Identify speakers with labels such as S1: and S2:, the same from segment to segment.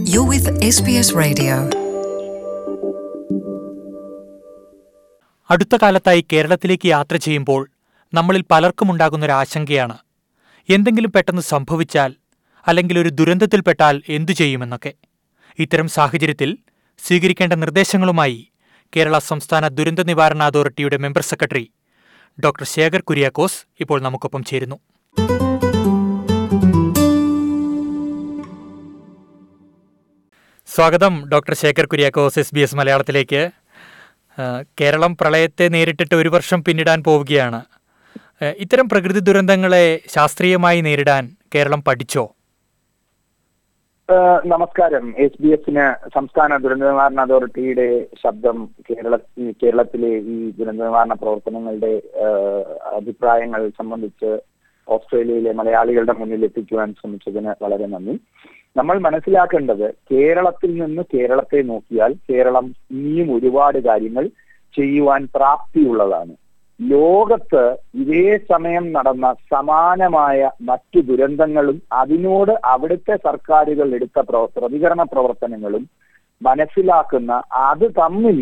S1: You're with SBS Radio.
S2: അടുത്ത കാലത്തായി കേരളത്തിലേക്ക് യാത്ര ചെയ്യുമ്പോൾ നമ്മളിൽ പലർക്കും ഉണ്ടാകുന്നൊരു ആശങ്കയാണ് എന്തെങ്കിലും പെട്ടെന്ന് സംഭവിച്ചാൽ അല്ലെങ്കിൽ ഒരു ദുരന്തത്തിൽപ്പെട്ടാൽ എന്തു ചെയ്യുമെന്നൊക്കെ ഇത്തരം സാഹചര്യത്തിൽ സ്വീകരിക്കേണ്ട നിർദ്ദേശങ്ങളുമായി കേരള സംസ്ഥാന ദുരന്ത നിവാരണ അതോറിറ്റിയുടെ member secretary doctor Sekhar Kuriakose ഇപ്പോൾ നമുക്കൊപ്പം ചേരുന്നു സ്വാഗതം doctor Sekhar Kuriakose S B S മലയാളത്തിലേക്ക് ആ, കേരളം പ്രളയത്തെ നേരിട്ടിട്ട് ഒരു വർഷം പിന്നിടാൻ പോവുകയാണ് ആ, ഇത്തരം പ്രകൃതി ദുരന്തങ്ങളെ ശാസ്ത്രീയമായി നേരിടാൻ കേരളം പഠിച്ചോ
S3: ഏഹ് നമസ്കാരം എസ് ബി എസിന് സംസ്ഥാന ദുരന്ത നിവാരണ അതോറിറ്റിയുടെ ശബ്ദം കേരള ഈ കേരളത്തിലെ ഈ ദുരന്ത നിവാരണ പ്രവർത്തനങ്ങളുടെ ഏഹ് അഭിപ്രായങ്ങൾ സംബന്ധിച്ച് ഓസ്ട്രേലിയയിലെ മലയാളികളുടെ മുന്നിൽ എത്തിക്കുവാൻ ശ്രമിച്ചതിന് വളരെ നന്ദി നമ്മൾ മനസ്സിലാക്കേണ്ടത് കേരളത്തിൽ നിന്ന് കേരളത്തെ നോക്കിയാൽ കേരളം ഇനിയും ഒരുപാട് കാര്യങ്ങൾ ചെയ്യുവാൻ പ്രാപ്തിയുള്ളതാണ് ലോകത്ത് ഇതേ സമയം നടന്ന സമാനമായ മറ്റു ദുരന്തങ്ങളും അതിനോട് അവിടുത്തെ സർക്കാരുകൾ എടുത്ത പ്രവ- പ്രതികരണ പ്രവർത്തനങ്ങളും മനസ്സിലാക്കുന്ന അത് തമ്മിൽ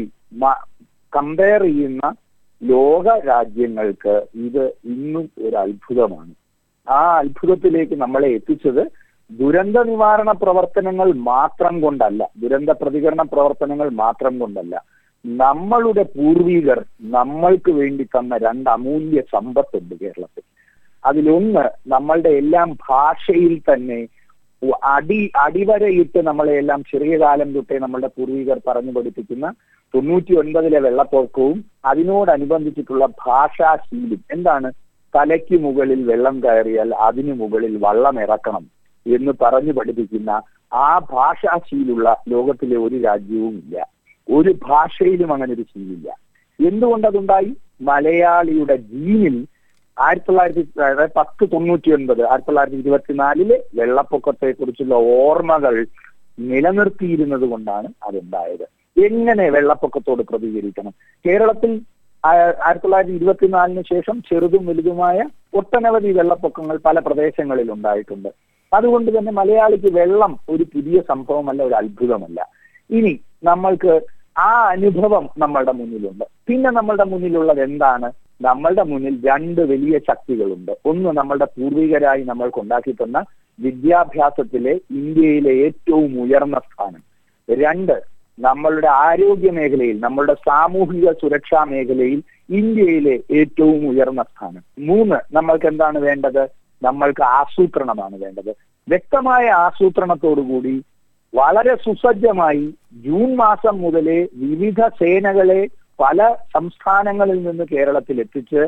S3: കമ്പയർ ചെയ്യുന്ന ലോക രാജ്യങ്ങൾക്ക് ഇത് ഇന്നും ഒരു അത്ഭുതമാണ് ആ അത്ഭുതത്തിലേക്ക് നമ്മളെ എത്തിച്ചത് ദുരന്ത നിവാരണ പ്രവർത്തനങ്ങൾ മാത്രം കൊണ്ടല്ല ദുരന്ത പ്രതികരണ പ്രവർത്തനങ്ങൾ മാത്രം കൊണ്ടല്ല നമ്മളുടെ പൂർവികർ നമ്മൾക്ക് വേണ്ടി തന്ന രണ്ട് അമൂല്യ സമ്പത്തുണ്ട് കേരളത്തിൽ അതിലൊന്ന് നമ്മളുടെ എല്ലാം ഭാഷയിൽ തന്നെ ഉ- അടി അടിവരയിട്ട് നമ്മളെ എല്ലാം ചെറിയ കാലം തൊട്ടേ നമ്മളുടെ പൂർവികർ പറഞ്ഞു പഠിപ്പിക്കുന്ന തൊണ്ണൂറ്റി ഒൻപതിലെ വെള്ളപ്പൊക്കവും അതിനോടനുബന്ധിച്ചിട്ടുള്ള ഭാഷാശീലും എന്താണ് തലയ്ക്ക് മുകളിൽ വെള്ളം കയറിയാൽ അതിനു മുകളിൽ വള്ളം ഇറക്കണം എന്ന് പറഞ്ഞു പഠിപ്പിക്കുന്ന ആ ഭാഷാശീലുള്ള ലോകത്തിലെ ഒരു രാജ്യവും ഇല്ല ഒരു ഭാഷയിലും അങ്ങനെ ഒരു ശീലില്ല എന്തുകൊണ്ട് അതുണ്ടായി മലയാളിയുടെ ജീനിൽ ആയിരത്തി തൊള്ളായിരത്തി അതായത് പത്ത് തൊണ്ണൂറ്റി ഒൻപത് ആയിരത്തി തൊള്ളായിരത്തി ഇരുപത്തിനാലില് വെള്ളപ്പൊക്കത്തെ കുറിച്ചുള്ള ഓർമ്മകൾ നിലനിർത്തിയിരുന്നത് കൊണ്ടാണ് അതുണ്ടായത് എങ്ങനെ വെള്ളപ്പൊക്കത്തോട് പ്രതികരിക്കണം കേരളത്തിൽ ആ- ആയിരത്തി തൊള്ളായിരത്തി ഇരുപത്തിനാലിന് ശേഷം ചെറുതും വലുതുമായ ഒട്ടനവധി വെള്ളപ്പൊക്കങ്ങൾ പല പ്രദേശങ്ങളിൽ ഉണ്ടായിട്ടുണ്ട് അതുകൊണ്ട് തന്നെ മലയാളിക്ക് വെള്ളം ഒരു പുതിയ സംഭവമല്ല ഒരു അത്ഭുതമല്ല ഇനി നമ്മൾക്ക് ആ അനുഭവം നമ്മളുടെ മുന്നിലുണ്ട് പിന്നെ നമ്മളുടെ മുന്നിലുള്ളത് എന്താണ് നമ്മളുടെ മുന്നിൽ രണ്ട് വലിയ ശക്തികളുണ്ട് ഒന്ന് നമ്മളുടെ പൂർവികരായി നമ്മൾക്ക് ഉണ്ടാക്കി തന്ന വിദ്യാഭ്യാസത്തിലെ ഇന്ത്യയിലെ ഏറ്റവും ഉയർന്ന സ്ഥാനം രണ്ട് നമ്മളുടെ ആരോഗ്യ മേഖലയിൽ നമ്മളുടെ സാമൂഹിക സുരക്ഷാ മേഖലയിൽ ഇന്ത്യയിലെ ഏറ്റവും ഉയർന്ന സ്ഥാനം മൂന്ന് നമ്മൾക്ക് എന്താണ് വേണ്ടത് നമ്മൾക്ക് ആസൂത്രണമാണ് വേണ്ടത് വ്യക്തമായ ആസൂത്രണത്തോടുകൂടി വളരെ സുസജ്ജമായി ജൂൺ മാസം മുതലേ വിവിധ സേനകളെ പല സംസ്ഥാനങ്ങളിൽ നിന്ന് കേരളത്തിൽ എത്തിച്ച്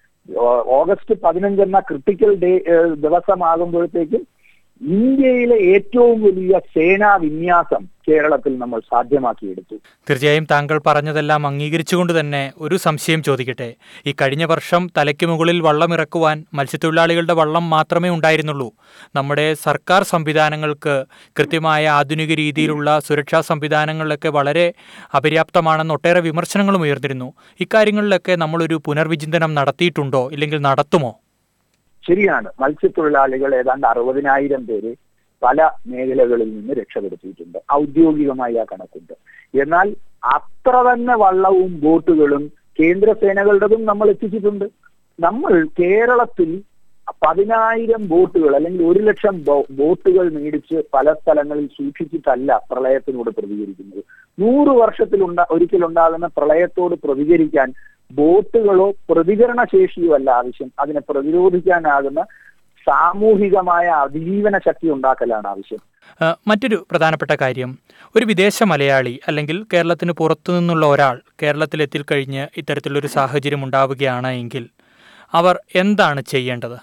S3: ഓ- ഓഗസ്റ്റ് പതിനഞ്ചെന്ന ക്രിട്ടിക്കൽ ഡേ ഏഹ് ദിവസമാകുമ്പോഴത്തേക്കും ഇന്ത്യയിലെ ഏറ്റവും വലിയ സേനാ വിന്യാസം കേരളത്തിൽ നമ്മൾ സാധ്യമാക്കിയെടുത്തു
S2: തീർച്ചയായും താങ്കൾ പറഞ്ഞതെല്ലാം അംഗീകരിച്ചുകൊണ്ട് തന്നെ ഒരു സംശയം ചോദിക്കട്ടെ ഈ കഴിഞ്ഞ വർഷം തലയ്ക്ക് മുകളിൽ വള്ളം ഇറക്കുവാൻ മത്സ്യത്തൊഴിലാളികളുടെ വള്ളം മാത്രമേ ഉണ്ടായിരുന്നുള്ളൂ നമ്മുടെ സർക്കാർ സംവിധാനങ്ങൾക്ക് കൃത്യമായ ആധുനിക രീതിയിലുള്ള സുരക്ഷാ സംവിധാനങ്ങളിലൊക്കെ വളരെ അപര്യാപ്തമാണെന്ന് ഒട്ടേറെ വിമർശനങ്ങളും ഉയർന്നിരുന്നു ഇക്കാര്യങ്ങളിലൊക്കെ നമ്മളൊരു പുനർവിചിന്തനം നടത്തിയിട്ടുണ്ടോ ഇല്ലെങ്കിൽ നടത്തുമോ
S3: ശരിയാണ് മത്സ്യത്തൊഴിലാളികൾ ഏതാണ്ട് അറുപതിനായിരം പേര് പല മേഖലകളിൽ നിന്ന് രക്ഷപ്പെടുത്തിയിട്ടുണ്ട് ഔദ്യോഗികമായി ആ കണക്കുണ്ട് എന്നാൽ അത്ര തന്നെ വള്ളവും ബോട്ടുകളും കേന്ദ്ര സേനകളുടേതും നമ്മൾ എത്തിച്ചിട്ടുണ്ട് നമ്മൾ കേരളത്തിൽ പതിനായിരം ബോട്ടുകൾ അല്ലെങ്കിൽ ഒരു ലക്ഷം ബോ- ബോട്ടുകൾ മേടിച്ച് പല സ്ഥലങ്ങളിൽ സൂക്ഷിച്ചിട്ടല്ല പ്രളയത്തിനോട് പ്രതികരിക്കുന്നത് നൂറ് വർഷത്തിൽ ഉണ്ടാ ഒരിക്കലുണ്ടാകുന്ന പ്രളയത്തോട് പ്രതികരിക്കാൻ ബോട്ടുകളോ പ്രതികരണ ശേഷിയോ അല്ല ആവശ്യം അതിനെ പ്രതിരോധിക്കാനാകുന്ന സാമൂഹികമായ അതിജീവന ശക്തി ഉണ്ടാക്കലാണ് ആവശ്യം
S2: ആ, മറ്റൊരു പ്രധാനപ്പെട്ട കാര്യം ഒരു വിദേശ മലയാളി അല്ലെങ്കിൽ കേരളത്തിന് പുറത്തു നിന്നുള്ള ഒരാൾ കേരളത്തിൽ എത്തിക്കഴിഞ്ഞ് ഇത്തരത്തിലൊരു സാഹചര്യം ഉണ്ടാവുകയാണ് എങ്കിൽ അവർ എന്താണ് ചെയ്യേണ്ടത്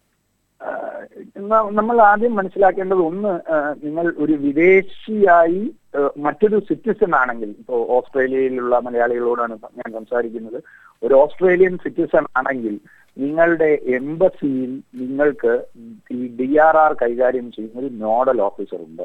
S3: ആഹ് ന- നമ്മൾ ആദ്യം മനസ്സിലാക്കേണ്ടത് ഒന്ന് ആഹ് നിങ്ങൾ ഒരു വിദേശിയായി ആഹ് മറ്റൊരു സിറ്റിസൺ ആണെങ്കിൽ ഇപ്പോ ഓസ്ട്രേലിയയിലുള്ള മലയാളികളോടാണ് ഞാൻ സംസാരിക്കുന്നത് ഒരു ഓസ്ട്രേലിയൻ സിറ്റിസൺ ആണെങ്കിൽ നിങ്ങളുടെ എംബസിയിൽ നിങ്ങൾക്ക് ഈ ഡി ആർ ആർ കൈകാര്യം ചെയ്യുന്ന ഒരു നോഡൽ ഓഫീസർ ഉണ്ട്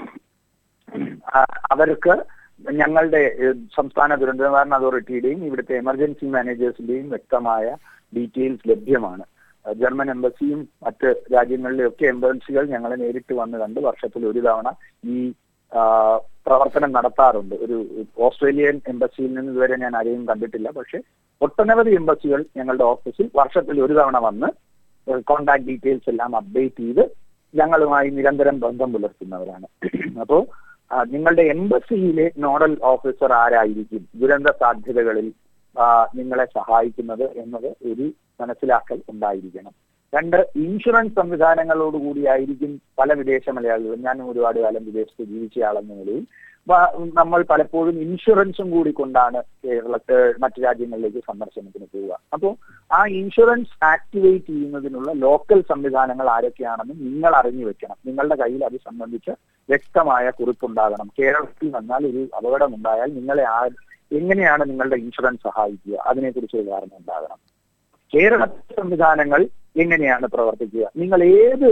S3: ആ- അവർക്ക് ഞങ്ങളുടെ ഏഹ്, സംസ്ഥാന ദുരന്ത നിവാരണ അതോറിറ്റിയുടെയും ഇവിടുത്തെ എമർജൻസി മാനേജേഴ്സിന്റെയും വ്യക്തമായ ഡീറ്റെയിൽസ് ലഭ്യമാണ് ഏഹ്, ജർമ്മൻ എംബസിയും മറ്റ് രാജ്യങ്ങളിലെ ഒക്കെ എംബസികൾ ഞങ്ങളെ നേരിട്ട് വന്ന് കണ്ട് വർഷത്തിൽ ഒരു തവണ ഈ പ്രവർത്തനം നടത്താറുണ്ട് ഒരു ഓസ്ട്രേലിയൻ എംബസിയിൽ നിന്ന് ഇതുവരെ ഞാൻ ആരെയും കണ്ടിട്ടില്ല പക്ഷെ ഒട്ടനവധി എംബസികൾ ഞങ്ങളുടെ ഓഫീസിൽ വർഷത്തിൽ ഒരു തവണ വന്ന് കോണ്ടാക്ട് ഡീറ്റെയിൽസ് എല്ലാം അപ്ഡേറ്റ് ചെയ്ത് ഞങ്ങളുമായി നിരന്തരം ബന്ധം പുലർത്തുന്നവരാണ് അപ്പോൾ നിങ്ങളുടെ എംബസിയിലെ നോഡൽ ഓഫീസർ ആരായിരിക്കും ദുരന്ത സാധ്യതകളിൽ നിങ്ങളെ സഹായിക്കുന്നത് എന്നത് ഒരു മനസ്സിലാക്കൽ ഉണ്ടായിരിക്കണം രണ്ട് ഇൻഷുറൻസ് സംവിധാനങ്ങളോടുകൂടിയായിരിക്കും പല വിദേശ മലയാളികളും ഞാൻ ഒരുപാട് കാലം വിദേശത്ത് ജീവിച്ചയാളെന്ന നിലയിൽ നമ്മൾ പലപ്പോഴും ഇൻഷുറൻസും കൂടി കൊണ്ടാണ് കേരളത്തെ മറ്റു രാജ്യങ്ങളിലേക്ക് സന്ദർശനത്തിന് പോവുക അപ്പോൾ ആ ഇൻഷുറൻസ് ആക്ടിവേറ്റ് ചെയ്യുന്നതിനുള്ള ലോക്കൽ സംവിധാനങ്ങൾ ആരൊക്കെയാണെന്ന് നിങ്ങൾ അറിഞ്ഞു വെക്കണം നിങ്ങളുടെ കയ്യിൽ അത് സംബന്ധിച്ച് വ്യക്തമായ കുറിപ്പുണ്ടാകണം കേരളത്തിൽ വന്നാൽ ഒരു അപകടമുണ്ടായാൽ നിങ്ങളെ ആ എങ്ങനെയാണ് നിങ്ങളുടെ ഇൻഷുറൻസ് സഹായിക്കുക അതിനെക്കുറിച്ച് ഒരു ധാരണ ഉണ്ടാകണം കേരള സംവിധാനങ്ങൾ എങ്ങനെയാണ് പ്രവർത്തിക്കുക നിങ്ങൾ ഏത്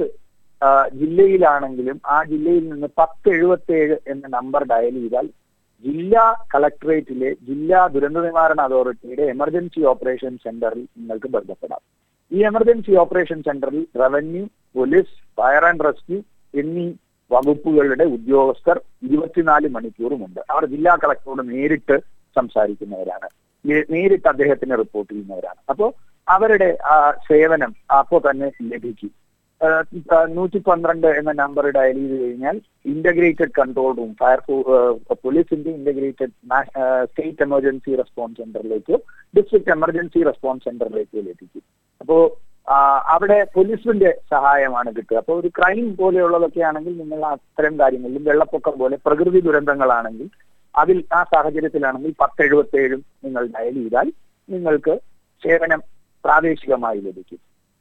S3: ജില്ലയിലാണെങ്കിലും ആ ജില്ലയിൽ നിന്ന് പത്ത് എഴുപത്തേഴ് എന്ന നമ്പർ ഡയൽ ചെയ്താൽ ജില്ലാ കളക്ടറേറ്റിലെ ജില്ലാ ദുരന്ത നിവാരണ അതോറിറ്റിയുടെ എമർജൻസി ഓപ്പറേഷൻ സെന്ററിൽ നിങ്ങൾക്ക് ബന്ധപ്പെടാം ഈ എമർജൻസി ഓപ്പറേഷൻ സെന്ററിൽ revenue police fire and rescue എന്നീ വകുപ്പുകളുടെ ഉദ്യോഗസ്ഥർ ഇരുപത്തിനാല് മണിക്കൂറുമുണ്ട് അവർ ജില്ലാ കളക്ടറോട് നേരിട്ട് സംസാരിക്കുന്നവരാണ് നേരിട്ട് അദ്ദേഹത്തിന് റിപ്പോർട്ട് ചെയ്യുന്നവരാണ് അപ്പോൾ അവരുടെ ആ സേവനം അപ്പോൾ തന്നെ ലഭിക്കും നൂറ്റി പന്ത്രണ്ട് എന്ന നമ്പർ ഡയൽ ചെയ്ത് കഴിഞ്ഞാൽ ഇന്റഗ്രേറ്റഡ് കൺട്രോൾ റൂം ഫയർഫോഴ്സ് പോലീസിന്റെ ഇന്റഗ്രേറ്റഡ് സ്റ്റേറ്റ് എമർജൻസി റെസ്പോൺസ് സെന്ററിലേക്കോ ഡിസ്ട്രിക്ട് എമർജൻസി റെസ്പോൺസ് സെന്ററിലേക്കോ ലഭിക്കും അപ്പോ അവിടെ പോലീസിന്റെ സഹായമാണ് കിട്ടുക അപ്പോൾ ഒരു ക്രൈം പോലെയുള്ളതൊക്കെ ആണെങ്കിൽ നിങ്ങൾ അത്തരം കാര്യങ്ങളിലും വെള്ളപ്പൊക്കം പോലെ പ്രകൃതി ദുരന്തങ്ങളാണെങ്കിൽ അതിൽ ആ സാഹചര്യത്തിലാണെങ്കിൽ പത്ത് എഴുപത്തേഴും നിങ്ങൾ ഡയൽ ചെയ്താൽ നിങ്ങൾക്ക് സേവനം പ്രാദേശികമായി ലഭിക്കും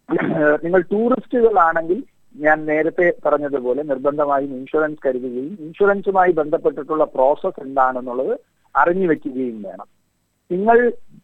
S3: നിങ്ങൾ ടൂറിസ്റ്റുകളാണെങ്കിൽ ഞാൻ നേരത്തെ പറഞ്ഞതുപോലെ നിർബന്ധമായും ഇൻഷുറൻസ് കരുതുകയും ഇൻഷുറൻസുമായി ബന്ധപ്പെട്ടിട്ടുള്ള പ്രോസസ് എന്താണെന്നുള്ളത് അറിഞ്ഞു വെക്കുകയും വേണം നിങ്ങൾ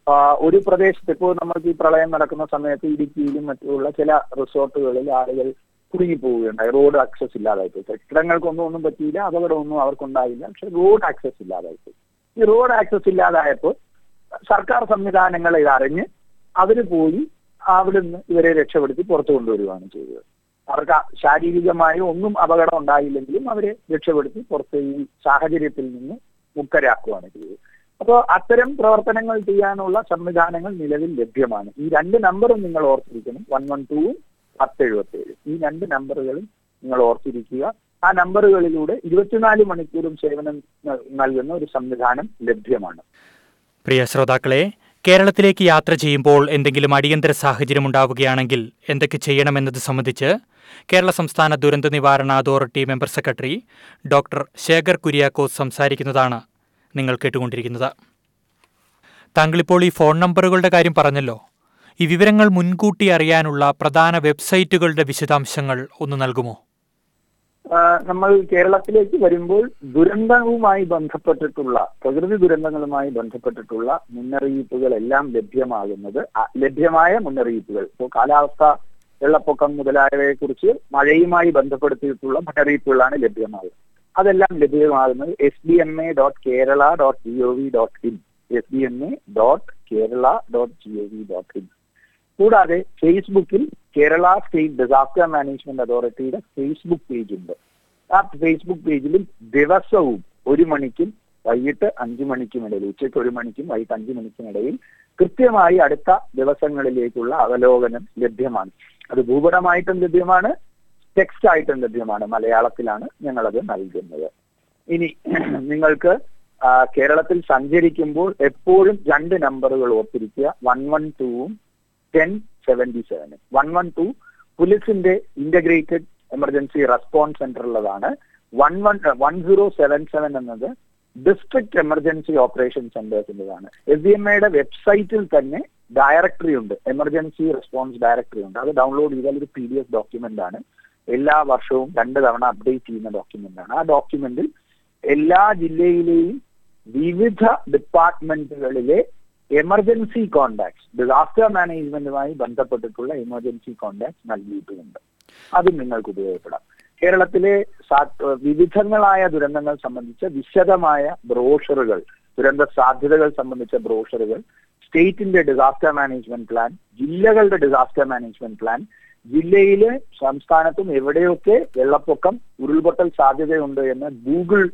S3: ഒരു പ്രദേശത്ത് ഇപ്പോൾ നമുക്ക് ഈ പ്രളയം നടക്കുന്ന സമയത്ത് ഇടുക്കിയിലും മറ്റുള്ള ചില റിസോർട്ടുകളിൽ ആളുകൾ കുടുങ്ങിപ്പോവുകയുണ്ടായി റോഡ് ആക്സസ് ഇല്ലാതായിപ്പോയി കെട്ടിടങ്ങൾക്കൊന്നും ഒന്നും പറ്റിയില്ല അപകടമൊന്നും അവർക്കുണ്ടായില്ല പക്ഷെ റോഡ് ആക്സസ് ഇല്ലാതായിപ്പോയി ഈ റോഡ് ആക്സസ് ഇല്ലാതായപ്പോൾ സർക്കാർ സംവിധാനങ്ങൾ ഇതറിഞ്ഞ് അവര് പോയി അവിടുന്ന് ഇവരെ രക്ഷപ്പെടുത്തി പുറത്തു കൊണ്ടുവരികയാണ് ചെയ്തത് അവർക്ക് ശാരീരികമായി ഒന്നും അപകടം ഉണ്ടായില്ലെങ്കിലും അവരെ രക്ഷപ്പെടുത്തി പുറത്ത് ഈ സാഹചര്യത്തിൽ നിന്ന് മുക്തരാക്കുകയാണ് ചെയ്തത് അപ്പോൾ അത്തരം പ്രവർത്തനങ്ങൾ ചെയ്യാനുള്ള സംവിധാനങ്ങൾ നിലവിൽ ലഭ്യമാണ് ഈ രണ്ട് നമ്പറും നിങ്ങൾ ഓർത്തിരിക്കണം വൺ വൺ ടൂവും പത്ത് എഴുപത്തേഴ് ഈ രണ്ട് നമ്പറുകളും നിങ്ങൾ ഓർത്തിരിക്കുക ആ നമ്പറുകളിലൂടെ ഇരുപത്തിനാല് മണിക്കൂറും സേവനം നൽകുന്ന ഒരു സംവിധാനം ലഭ്യമാണ്
S2: പ്രിയ ശ്രോതാക്കളെ കേരളത്തിലേക്ക് യാത്ര ചെയ്യുമ്പോൾ എന്തെങ്കിലും അടിയന്തര സാഹചര്യം ഉണ്ടാവുകയാണെങ്കിൽ എന്തൊക്കെ ചെയ്യണമെന്നത് സംബന്ധിച്ച് കേരള സംസ്ഥാന ദുരന്ത നിവാരണ authority member secretary doctor Sekhar Kuriakose സംസാരിക്കുന്നതാണ് നിങ്ങൾ കേട്ടുകൊണ്ടിരിക്കുന്നത് താങ്കളിപ്പോൾ ഈ ഫോൺ നമ്പറുകളുടെ കാര്യം പറഞ്ഞല്ലോ ഈ വിവരങ്ങൾ മുൻകൂട്ടി അറിയാനുള്ള പ്രധാന വെബ്സൈറ്റുകളുടെ വിശദാംശങ്ങൾ ഒന്ന് നൽകുമോ
S3: നമ്മൾ കേരളത്തിലേക്ക് വരുമ്പോൾ ദുരന്തവുമായി ബന്ധപ്പെട്ടിട്ടുള്ള പ്രകൃതി ദുരന്തങ്ങളുമായി ബന്ധപ്പെട്ടിട്ടുള്ള മുന്നറിയിപ്പുകൾ എല്ലാം ലഭ്യമാകുന്നത് ലഭ്യമായ മുന്നറിയിപ്പുകൾ ഇപ്പോൾ കാലാവസ്ഥ വെള്ളപ്പൊക്കം മുതലായവയെ കുറിച്ച് മഴയുമായി ബന്ധപ്പെടുത്തിയിട്ടുള്ള മുന്നറിയിപ്പുകളാണ് ലഭ്യമാകുന്നത് അതെല്ലാം ലഭ്യമാകുന്നത് S D M A dot Kerala dot G O V dot in S D M A dot Kerala dot G O V dot in കൂടാതെ ഫേസ്ബുക്കിൽ കേരള സ്റ്റേറ്റ് ഡിസാസ്റ്റർ മാനേജ്മെന്റ് അതോറിറ്റിയുടെ ഫേസ്ബുക്ക് പേജ് ഉണ്ട് ആ ഫേസ്ബുക്ക് പേജിലും ദിവസവും ഒരു മണിക്കും വൈകിട്ട് അഞ്ചു മണിക്കും ഇടയിൽ ഉച്ചയ്ക്ക് ഒരു മണിക്കും വൈകിട്ട് അഞ്ചു മണിക്കും ഇടയിൽ കൃത്യമായി അടുത്ത ദിവസങ്ങളിലേക്കുള്ള അവലോകനം ലഭ്യമാണ് അത് ഭൂപടമായിട്ടും ലഭ്യമാണ് ടെക്സ്റ്റ് ആയിട്ടും ലഭ്യമാണ് മലയാളത്തിലാണ് ഞങ്ങളത് നൽകുന്നത് ഇനി നിങ്ങൾക്ക് കേരളത്തിൽ സഞ്ചരിക്കുമ്പോൾ എപ്പോഴും രണ്ട് നമ്പറുകൾ ഓർത്തിരിക്കുക വൺ വൺ ടൂവും ടെൻ സെവന്റി സെവനും വൺ വൺ ടു പോലീസിന്റെ ഇന്റഗ്രേറ്റഡ് എമർജൻസി റെസ്പോൺസ് സെന്ററിലുള്ളതാണ് one one one zero seven seven എന്നത് ഡിസ്ട്രിക്ട് എമർജൻസി ഓപ്പറേഷൻ സെന്റേഴ്സിൻ്റെതാണ് എസ് ഡി എം എയുടെ വെബ്സൈറ്റിൽ തന്നെ ഡയറക്ടറി ഉണ്ട് എമർജൻസി റെസ്പോൺസ് ഡയറക്ടറി ഉണ്ട് അത് ഡൗൺലോഡ് ചെയ്താൽ ഒരു പി ഡി എഫ് ഡോക്യുമെന്റ് ആണ് എല്ലാ വർഷവും രണ്ട് തവണ അപ്ഡേറ്റ് ചെയ്യുന്ന ഡോക്യുമെന്റ് ആണ് ആ ഡോക്യുമെന്റിൽ എല്ലാ ജില്ലയിലെയും വിവിധ ഡിപ്പാർട്ട്മെന്റുകളിലെ എമർജൻസി കോണ്ടാക്ട്സ് ഡിസാസ്റ്റർ മാനേജ്മെന്റുമായി ബന്ധപ്പെട്ടിട്ടുള്ള എമർജൻസി കോണ്ടാക്ട്സ് നൽകിയിട്ടുമുണ്ട് അതും നിങ്ങൾക്ക് ഉപയോഗപ്പെടാം കേരളത്തിലെ വിവിധങ്ങളായ ദുരന്തങ്ങൾ സംബന്ധിച്ച വിശദമായ ബ്രോഷറുകൾ ദുരന്ത സാധ്യതകൾ സംബന്ധിച്ച ബ്രോഷറുകൾ സ്റ്റേറ്റിന്റെ ഡിസാസ്റ്റർ മാനേജ്മെന്റ് പ്ലാൻ ജില്ലകളുടെ ഡിസാസ്റ്റർ മാനേജ്മെന്റ് പ്ലാൻ ജില്ലയിലെ സംസ്ഥാനത്തും എവിടെയൊക്കെ വെള്ളപ്പൊക്കം ഉരുൾപൊട്ടൽ സാധ്യതയുണ്ട് എന്ന് ഗൂഗിൾ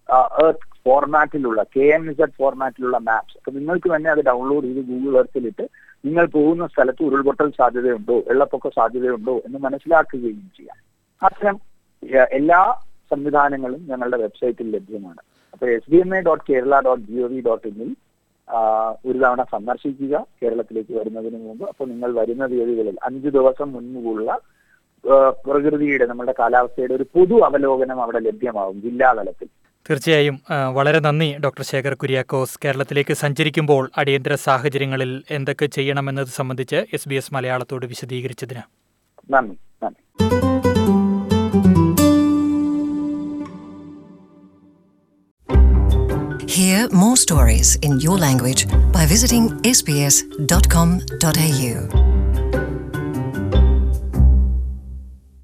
S3: എർത്ത് ഫോർമാറ്റിലുള്ള കെ എം ഇസഡ് ഫോർമാറ്റിലുള്ള മാപ്സ് അപ്പൊ നിങ്ങൾക്ക് തന്നെ അത് ഡൗൺലോഡ് ചെയ്ത് ഗൂഗിൾ എർത്തിലിട്ട് നിങ്ങൾ പോകുന്ന സ്ഥലത്ത് ഉരുൾപൊട്ടൽ സാധ്യതയുണ്ടോ വെള്ളപ്പൊക്ക സാധ്യതയുണ്ടോ എന്ന് മനസ്സിലാക്കുകയും ചെയ്യാം അത്തരം ഏഹ്, എല്ലാ സംവിധാനങ്ങളും ഞങ്ങളുടെ വെബ്സൈറ്റിൽ ലഭ്യമാണ് അപ്പൊ S D M A dot Kerala dot G O V dot ഇന്നിൽ ഒരു തവണ സന്ദർശിക്കുക കേരളത്തിലേക്ക് വരുന്നതിന് മുമ്പ് അപ്പോൾ നിങ്ങൾ വരുന്ന തീയതികളിൽ അഞ്ചു ദിവസം മുൻപുള്ള ഏഹ്, പ്രകൃതിയുടെ നമ്മുടെ കാലാവസ്ഥയുടെ ഒരു പൊതു അവലോകനം അവിടെ ലഭ്യമാവും ജില്ലാതലത്തിൽ
S2: തീർച്ചയായും ആ, വളരെ നന്ദി ഡോക്ടർ ശേഖർ കുര്യാക്കോസ് കേരളത്തിലേക്ക് സഞ്ചരിക്കുമ്പോൾ അടിയന്തര സാഹചര്യങ്ങളിൽ എന്തൊക്കെ ചെയ്യണമെന്നത് സംബന്ധിച്ച് എസ് ബി എസ് മലയാളത്തോട് വിശദീകരിച്ചതിന്
S3: നന്ദി നന്ദി
S1: Hear more stories in your language by visiting sbs.com.au.